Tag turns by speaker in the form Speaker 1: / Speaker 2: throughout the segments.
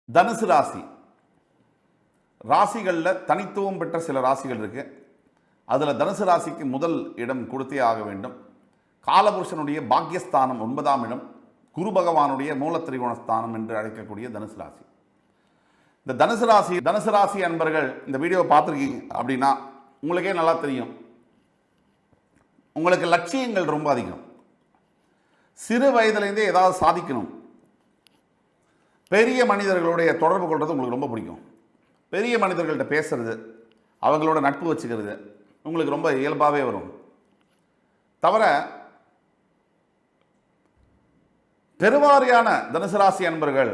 Speaker 1: தனுசு ராசி ராசிகளில் தனித்துவம் பெற்ற சில ராசிகள் இருக்கு அதில் தனுசு ராசிக்கு முதல் இடம் கொடுத்தே ஆக வேண்டும் காலபுருஷனுடைய பாக்கியஸ்தானம் ஒன்பதாம் இடம் குரு பகவானுடைய மூலத்திரிகோணஸ்தானம் என்று அழைக்கக்கூடிய தனுசு ராசி இந்த தனுசு ராசி தனுசு ராசி அன்பர்கள் இந்த வீடியோவை பார்த்துருக்கீங்க அப்படின்னா உங்களுக்கே நல்லா தெரியும் உங்களுக்கு லட்சியங்கள் ரொம்ப அதிகம் சிறு வயதுலேருந்தே ஏதாவது சாதிக்கணும் பெரிய மனிதர்களுடைய தொடர்பு கொள்வது உங்களுக்கு ரொம்ப பிடிக்கும் பெரிய மனிதர்கள்ட்ட பேசுறது அவங்களோட நட்பு வச்சுக்கிறது உங்களுக்கு ரொம்ப இயல்பாகவே வரும் தவிர பெருவாரியான தனுசு ராசி அன்பர்கள்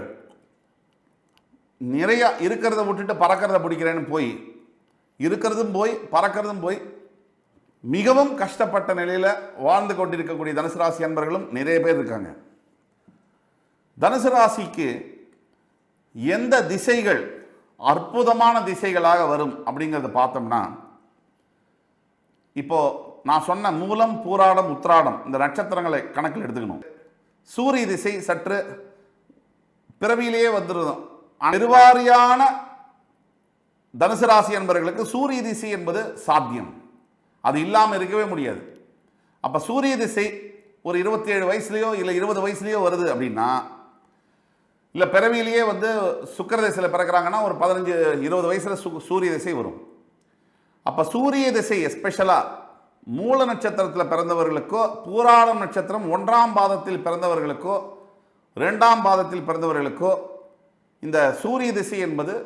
Speaker 1: நிறைய இருக்கிறத விட்டுட்டு பறக்கிறத பிடிக்கிறேன்னு போய் இருக்கிறதும் போய் பறக்கிறதும் போய் மிகவும் கஷ்டப்பட்ட நிலையில் வாழ்ந்து கொண்டிருக்கக்கூடிய தனுசு ராசி அன்பர்களும் நிறைய பேர் இருக்காங்க தனுசு ராசிக்கு எந்த திசைகள் அற்புதமான திசைகளாக வரும் அப்படிங்கிறத பார்த்தோம்னா இப்போ நான் சொன்ன மூலம் பூராடம் உத்திராடம் இந்த நட்சத்திரங்களை கணக்கில் எடுத்துக்கணும் சூரிய திசை சற்று பிறவியிலேயே வந்துடும் நிர்வாரியான தனுசு ராசி என்பவர்களுக்கு சூரிய திசை என்பது சாத்தியம் அது இல்லாமல் இருக்கவே முடியாது அப்போ சூரிய திசை ஒரு இருபத்தி ஏழு வயசுலேயோ இல்லை இருபது வயசுலேயோ வருது அப்படின்னா இல்லை பிறவியிலேயே வந்து சுக்கர திசையில் பிறக்கிறாங்கன்னா ஒரு பதினஞ்சு இருபது வயசில் சு சூரிய திசை வரும் அப்போ சூரிய திசை எஸ்பெஷலாக மூல நட்சத்திரத்தில் பிறந்தவர்களுக்கோ பூராடம் நட்சத்திரம் ஒன்றாம் பாதத்தில் பிறந்தவர்களுக்கோ ரெண்டாம் பாதத்தில் பிறந்தவர்களுக்கோ இந்த சூரிய திசை என்பது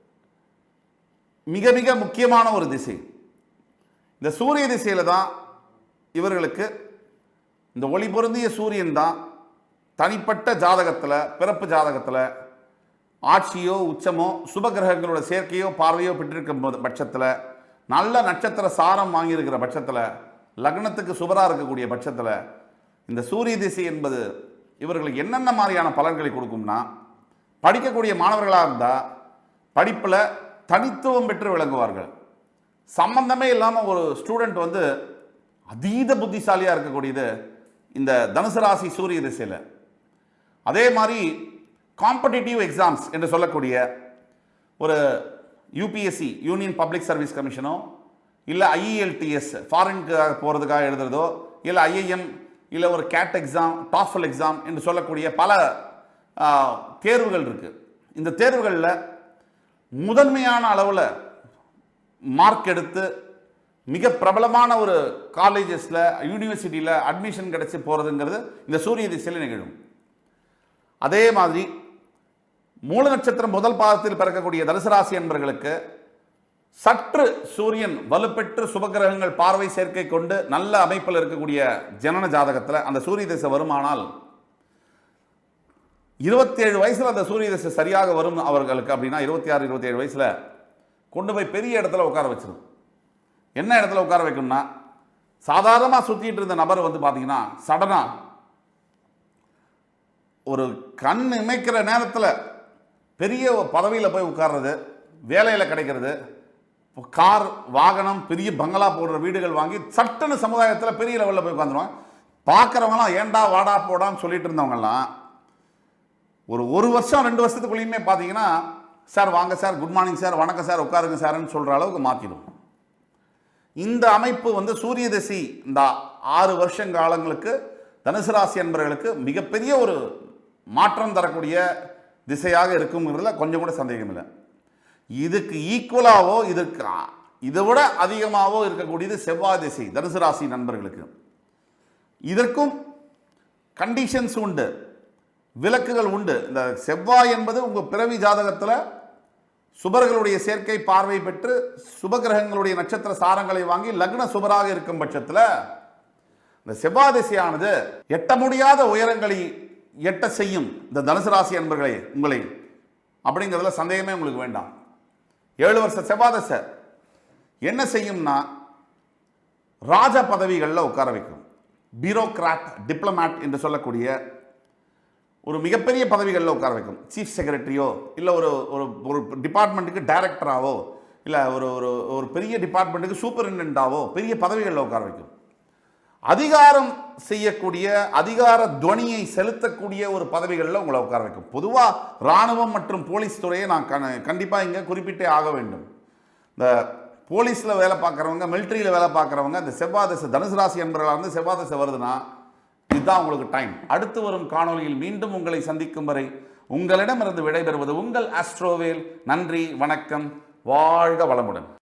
Speaker 1: மிக மிக முக்கியமான ஒரு திசை இந்த சூரிய திசையில் தான் இவர்களுக்கு இந்த ஒளி பொருந்திய சூரியன் தான் தனிப்பட்ட ஜாதகத்தில் பிறப்பு ஜாதகத்தில் ஆட்சியோ உச்சமோ சுப கிரகங்களோட சேர்க்கையோ பார்வையோ பெற்றிருக்கும் போது பட்சத்தில் நல்ல நட்சத்திர சாரம் வாங்கியிருக்கிற பட்சத்தில் லக்னத்துக்கு சுபராக இருக்கக்கூடிய பட்சத்தில் இந்த சூரிய திசை என்பது இவர்களுக்கு என்னென்ன மாதிரியான பலன்களை கொடுக்கும்னா படிக்கக்கூடிய மாணவர்களாக இருந்தால் படிப்பில் தனித்துவம் பெற்று விளங்குவார்கள் சம்பந்தமே இல்லாமல் ஒரு ஸ்டூடெண்ட் வந்து அதீத புத்திசாலியாக இருக்கக்கூடியது இந்த தனுசு ராசி சூரிய திசையில் அதே மாதிரி காம்படிட்டிவ் எக்ஸாம்ஸ் என்று சொல்லக்கூடிய ஒரு யூபிஎஸ்சி யூனியன் பப்ளிக் சர்வீஸ் கமிஷனோ இல்லை ஐஇஎல்டிஎஸ் ஃபாரினுக்காக போகிறதுக்காக எழுதுறதோ இல்லை ஐஐஎம் இல்லை ஒரு கேட் எக்ஸாம் டாஃபல் எக்ஸாம் என்று சொல்லக்கூடிய பல ஆ, தேர்வுகள் இருக்குது இந்த தேர்வுகளில் முதன்மையான அளவில் மார்க் எடுத்து மிக பிரபலமான ஒரு காலேஜஸில் யூனிவர்சிட்டியில் அட்மிஷன் கிடைச்சி போகிறதுங்கிறது இந்த சூரிய திசையில் நிகழும் அதே மாதிரி மூல நட்சத்திரம் முதல் பாதத்தில் பிறக்கக்கூடிய தனுசு ராசி என்பவர்களுக்கு சற்று சூரியன் வலுப்பெற்று சுபகிரகங்கள் பார்வை சேர்க்கை கொண்டு நல்ல அமைப்பில் இருக்கக்கூடிய ஜனன ஜாதகத்தில் அந்த சூரிய திசை வருமானால் இருபத்தி ஏழு வயசுல அந்த சூரிய திசை சரியாக வரும் அவர்களுக்கு அப்படின்னா இருபத்தி ஆறு இருபத்தி ஏழு வயசுல கொண்டு போய் பெரிய இடத்துல உட்கார வச்சிடும் என்ன இடத்துல உட்கார வைக்கணும்னா சாதாரணமாக சுற்றிட்டு இருந்த நபர் வந்து பார்த்தீங்கன்னா சடனாக ஒரு கண் இமைக்கிற நேரத்தில் பெரிய பதவியில் போய் உட்கார்றது வேலையில் கிடைக்கிறது கார் வாகனம் பெரிய பங்களா போடுற வீடுகள் வாங்கி சட்டுன்னு சமுதாயத்தில் பெரிய லெவலில் போய் உட்காந்துருவாங்க பார்க்குறவங்களாம் ஏன்டா வாடா போடான்னு சொல்லிட்டு இருந்தவங்கலாம் ஒரு ஒரு வருஷம் ரெண்டு வருஷத்துக்குள்ளேயுமே பார்த்தீங்கன்னா சார் வாங்க சார் குட் மார்னிங் சார் வணக்கம் சார் உட்காருங்க சார்னு சொல்கிற அளவுக்கு மாற்றிடும் இந்த அமைப்பு வந்து சூரிய திசை இந்த ஆறு வருஷம் காலங்களுக்கு தனுசு ராசி என்பவர்களுக்கு மிகப்பெரிய ஒரு மாற்றம் தரக்கூடிய திசையாக இருக்குங்கிறதுல கொஞ்சம் கூட சந்தேகம் இல்லை இதுக்கு ஈக்குவலாவோ இதற்கு அ- இதை விட அதிகமாகவோ இருக்கக்கூடியது செவ்வாய் திசை தனுசு ராசி நண்பர்களுக்கு இதற்கும் கண்டிஷன்ஸ் உண்டு விலக்குகள் உண்டு இந்த செவ்வாய் என்பது உங்கள் பிறவி ஜாதகத்தில் சுபர்களுடைய சேர்க்கை பார்வை பெற்று சுபகிரகங்களுடைய நட்சத்திர சாரங்களை வாங்கி லக்ன சுபராக இருக்கும் பட்சத்தில் இந்த செவ்வாய் திசையானது எட்ட முடியாத உயரங்களை எட்ட செய்யும் இந்த தனுசு ராசி அன்பர்களை உங்களை அப்படிங்கிறதுல சந்தேகமே உங்களுக்கு வேண்டாம் ஏழு வருஷ செவ்வாய் திசை என்ன செய்யும்னா ராஜ பதவிகளில் உட்கார வைக்கும் பியூரோக்ராட் டிப்ளமேட் என்று சொல்லக்கூடிய ஒரு மிகப்பெரிய பதவிகளில் உட்கார வைக்கும் சீஃப் செக்ரட்டரியோ இல்லை ஒரு ஒரு ஒரு டிபார்ட்மெண்ட்டுக்கு டைரக்டராவோ இல்லை ஒரு ஒரு ஒரு பெரிய டிபார்ட்மெண்ட்டுக்கு சூப்பரிண்டென்ட்டாவோ பெரிய பதவிகளில் உட்கார வைக்கும் அதிகாரம் செய்யக்கூடிய அதிகார துவனியை செலுத்தக்கூடிய ஒரு பதவிகளில் உங்களை உட்கார வைக்கும் பொதுவாக இராணுவம் மற்றும் போலீஸ் துறையை நான் கண்டிப்பாக இங்கே குறிப்பிட்டே ஆக வேண்டும் இந்த போலீஸில் வேலை பார்க்குறவங்க மிலிட்ரியில் வேலை பார்க்குறவங்க இந்த செவ்வாய் திசை தனுசு ராசி என்பவர்களாக இருந்து செவ்வாய் திசை வருதுன்னா இதுதான் உங்களுக்கு டைம் அடுத்து வரும் காணொளியில் மீண்டும் உங்களை சந்திக்கும் வரை உங்களிடமிருந்து விடைபெறுவது உங்கள் ஆஸ்ட்ரோவேல் நன்றி வணக்கம் வாழ்க வளமுடன்